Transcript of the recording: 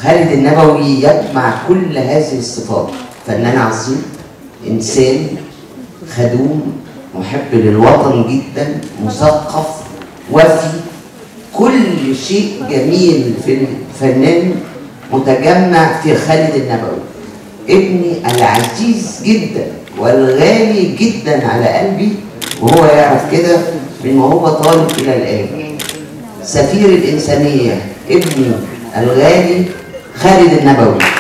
خالد النبوي يجمع كل هذه الصفات فنان عظيم انسان خدوم محب للوطن جدا مثقف وفي كل شيء جميل في الفنان متجمع في خالد النبوي ابني العزيز جدا والغالي جدا على قلبي وهو يعرف كده من وهو طالب الى الان سفير الانسانيه ابني الغالي خالد النبوي